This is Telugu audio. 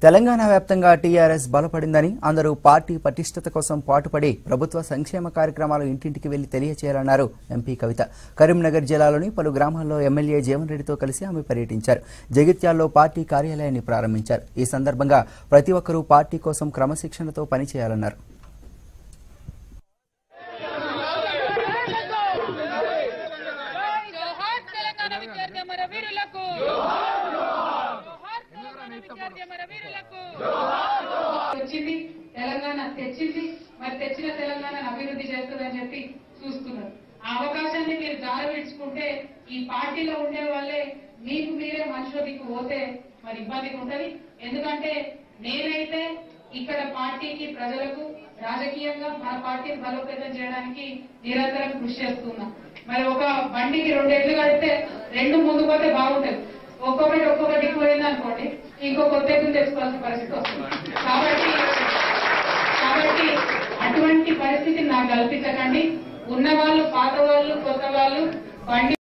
తెలంగాణ వ్యాప్తంగా టీఆర్ఎస్ బలపడిందని అందరూ పార్టీ పటిష్టత కోసం పాటుపడి ప్రభుత్వ సంక్షేమ కార్యక్రమాలు ఇంటింటికి వెళ్లి తెలియచేయాలన్నారు ఎంపీ కవిత కరీంనగర్ జిల్లాలోని పలు గ్రామాల్లో ఎమ్మెల్యే జీవన్ రెడ్డితో కలిసి ఆమె పర్యటించారు జగిత్యాల్లో పార్టీ కార్యాలయాన్ని ప్రారంభించారు ఈ సందర్భంగా ప్రతి ఒక్కరూ పార్టీ కోసం క్రమశిక్షణతో పనిచేయాలన్నారు జోహార్ తెలంగాణ విద్యార్థి అమర వీరులకు జోహార్ తెలంగాణ విద్యార్థి అమర వీరులకు వచ్చింది తెలంగాణ తెచ్చింది మరి తెచ్చిన తెలంగాణను అభివృద్ధి చేస్తుందని చెప్పి చూస్తున్నారు ఆ అవకాశాన్ని మీరు జారవిడ్చుకుంటే ఈ పార్టీలో ఉండే వాళ్ళే మీకు మీరే మనుషులకి పోతే మరి ఇబ్బందిగా ఉంటది ఎందుకంటే నేనైతే ఇక్కడ పార్టీకి ప్రజలకు రాజకీయంగా మన పార్టీని బలోపేతం చేయడానికి నిరంతరం కృషి చేస్తున్నా మరి ఒక బండికి రెండు ఎడ్లు కడితే రెండు ముందు పోతే బాగుంటది ఒక్కొక్కటి ఒక్కొక్కటి పోయింది అనుకోండి ఇంకో కొత్త ఎద్దులు తెచ్చుకోవాల్సిన పరిస్థితి వస్తుంది కాబట్టి కాబట్టి అటువంటి పరిస్థితిని నాకు కల్పించకండి ఉన్న వాళ్ళు పాత వాళ్ళు కొత్త వాళ్ళు బండి